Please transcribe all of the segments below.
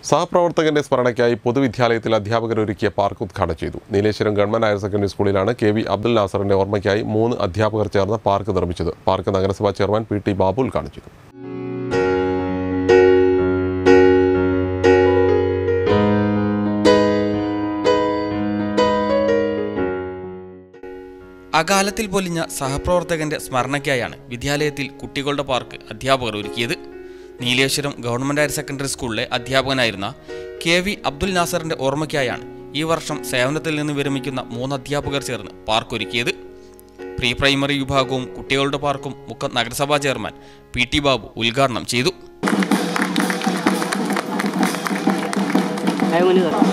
സഹപ്രവർത്തകന്റെ സ്മരണയ്ക്കായി പൊതുവിദ്യാലയത്തിൽ അധ്യാപകർ ഒരുക്കിയ പാർക്ക് ഉദ്ഘാടനം ചെയ്തു നീലേശ്വരം ഗവൺമെന്റ് ഹയർ സെക്കൻഡറി സ്കൂളിലാണ് കെ വി അബ്ദുൽ നാസറിന്റെ ഓർമ്മയ്ക്കായി മൂന്ന് അധ്യാപകർ ചേർന്ന് പാർക്ക് നിർമ്മിച്ചത് പാർക്ക് നഗരസഭാ ചെയർമാൻ പി ടി ബാബു ഉദ്ഘാടനം ചെയ്തു അകാലത്തിൽ പൊലിഞ്ഞ സഹപ്രവർത്തകന്റെ സ്മരണയ്ക്കായാണ് വിദ്യാലയത്തിൽ കുട്ടികളുടെ പാർക്ക് അധ്യാപകർ ഒരുക്കിയത് നീലേശ്വരം ഗവൺമെന്റ് ഹയർ സെക്കൻഡറി സ്കൂളിലെ അധ്യാപകനായിരുന്ന കെ വി അബ്ദുൽ നാസറിന്റെ ഓർമ്മയ്ക്കായാണ് ഈ വർഷം സേവനത്തിൽ നിന്ന് വിരമിക്കുന്ന മൂന്ന് അധ്യാപകർ ചേർന്ന് പാർക്ക് ഒരുക്കിയത് പ്രീ പ്രൈമറി വിഭാഗവും കുട്ടികളുടെ പാർക്കും മുക്കം നഗരസഭാ ചെയർമാൻ പി ടി ബാബു ഉദ്ഘാടനം ചെയ്തു Ayo ini tuh.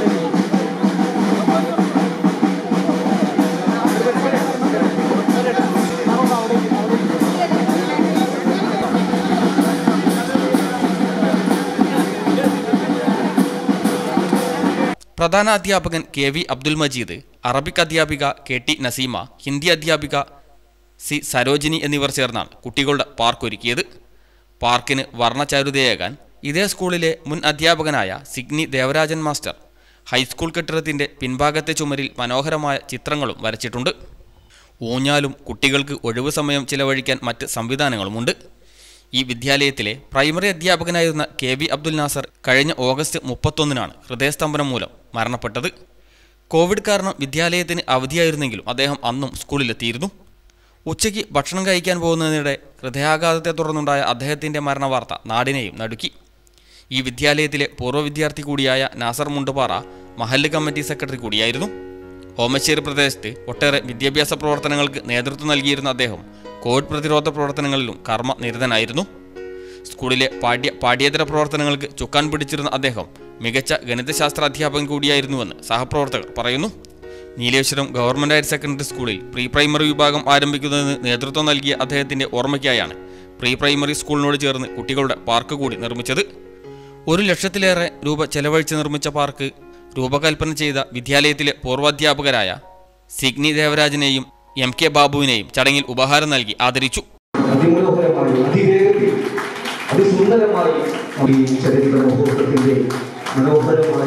പ്രധാന അധ്യാപകൻ K V Abdul Majeed Arabic അധ്യാപിക കെ ടി നസീമ ഹിന്ദി അധ്യാപിക സി സരോജിനി എന്നിവർ ചേർന്നാണ് കുട്ടികളുടെ പാർക്ക് ഒരുക്കിയത് പാർക്കിന് വർണ്ണചാരുതയേകാൻ ഇതേ സ്കൂളിലെ മുൻ അധ്യാപകനായ സിഗ്നി ദേവരാജൻ മാസ്റ്റർ ഹൈസ്കൂൾ കെട്ടിടത്തിൻ്റെ പിൻഭാഗത്തെ ചുമരിൽ മനോഹരമായ ചിത്രങ്ങളും വരച്ചിട്ടുണ്ട് ഊഞ്ഞാലും കുട്ടികൾക്ക് ഒഴിവു സമയം ചിലവഴിക്കാൻ മറ്റ് സംവിധാനങ്ങളുമുണ്ട് ഈ വിദ്യാലയത്തിലെ പ്രൈമറി അധ്യാപകനായിരുന്ന കെ വി അബ്ദുൽ നാസർ കഴിഞ്ഞ ഓഗസ്റ്റ് മുപ്പത്തൊന്നിനാണ് ഹൃദയസ്തംഭനം മൂലം മരണപ്പെട്ടത് കോവിഡ് കാരണം വിദ്യാലയത്തിന് അവധിയായിരുന്നെങ്കിലും അദ്ദേഹം അന്നും സ്കൂളിലെത്തിയിരുന്നു ഉച്ചയ്ക്ക് ഭക്ഷണം കഴിക്കാൻ പോകുന്നതിനിടെ ഹൃദയാഘാതത്തെ തുടർന്നുണ്ടായ അദ്ദേഹത്തിൻ്റെ മരണവാർത്ത നാടിനെയും നടുക്കി ഈ വിദ്യാലയത്തിലെ പൂർവ്വ വിദ്യാർത്ഥി കൂടിയായ നാസർ മുണ്ടുപാറ മഹല്ല് കമ്മിറ്റി സെക്രട്ടറി കൂടിയായിരുന്നു ഓമശ്ശേരി പ്രദേശത്ത് ഒട്ടേറെ വിദ്യാഭ്യാസ പ്രവർത്തനങ്ങൾക്ക് നേതൃത്വം നൽകിയിരുന്ന അദ്ദേഹം കോവിഡ് പ്രതിരോധ പ്രവർത്തനങ്ങളിലും കർമ്മ നിരതനായിരുന്നു സ്കൂളിലെ പാഠ്യ പാഠ്യേതര പ്രവർത്തനങ്ങൾക്ക് ചുക്കാൻ പിടിച്ചിരുന്ന അദ്ദേഹം മികച്ച ഗണിതശാസ്ത്ര അധ്യാപകൻ കൂടിയായിരുന്നുവെന്ന് സഹപ്രവർത്തകർ പറയുന്നു നീലേശ്വരം ഗവൺമെൻറ് ഹയർ സെക്കൻഡറി സ്കൂളിൽ പ്രീ പ്രൈമറി വിഭാഗം ആരംഭിക്കുന്നതിന് നേതൃത്വം നൽകിയ അദ്ദേഹത്തിൻ്റെ ഓർമ്മയ്ക്കായാണ് പ്രീ പ്രൈമറി സ്കൂളിനോട് ചേർന്ന് കുട്ടികളുടെ പാർക്ക് കൂടി നിർമ്മിച്ചത് ഒരു ലക്ഷത്തിലേറെ രൂപ ചെലവഴിച്ച് നിർമ്മിച്ച പാർക്ക് രൂപകൽപ്പന ചെയ്ത വിദ്യാലയത്തിലെ പൂർവാധ്യാപകരായ സിഗ്നി ദേവരാജനെയും എം കെ ബാബുവിനെയും ചടങ്ങിൽ ഉപഹാരം നൽകി ആദരിച്ചു അതിമനോഹരമായി അതിവേഗത്തിൽ അതിസുന്ദരമായി ഈ ചരിത്ര മുഹൂർത്തത്തിന്റെ മനോഹരമായ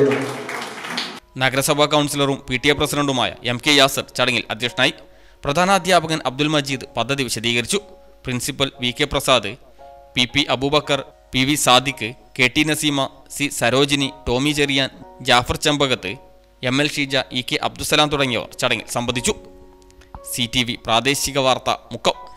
നഗരസഭാ കൗൺസിലറും പി ടി എ പ്രസിഡന്റുമായ എം കെ യാസർ ചടങ്ങിൽ അധ്യക്ഷനായി പ്രധാനാധ്യാപകൻ അബ്ദുൽ മജീദ് പദ്ധതി വിശദീകരിച്ചു principal V K Prasad P P Abubacker P V Sadiq K T Naseema C Sarojini Tomy Cherian Jafar Chembakath M L Sheeja E K Abdussalam തുടങ്ങിയവർ ചടങ്ങിൽ സംബന്ധിച്ചു സി ടി വി പ്രാദേശിക വാർത്ത മുക്കം